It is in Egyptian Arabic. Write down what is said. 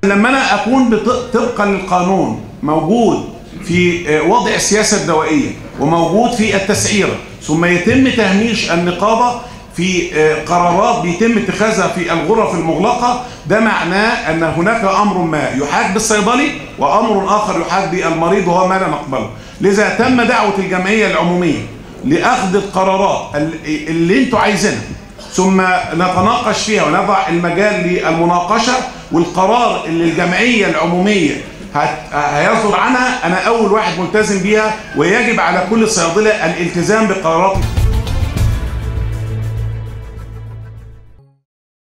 لما انا اكون بط- طبقا للقانون موجود في آه، وضع السياسه الدوائيه وموجود في التسعيره ثم يتم تهميش النقابه في آه، قرارات بيتم اتخاذها في الغرف المغلقه ده معناه ان هناك امر ما يحاك بالصيدلي وامر اخر يحاك بالمريض وهو ما لا نقبله لذا تم دعوه الجمعيه العموميه لاخذ القرارات ال- اللي انتوا عايزينها ثم نتناقش فيها ونضع المجال للمناقشة والقرار اللي الجمعية العمومية هت- هيصدر عنها أنا أول واحد ملتزم بيها ويجب على كل صيادلة الالتزام بقرارات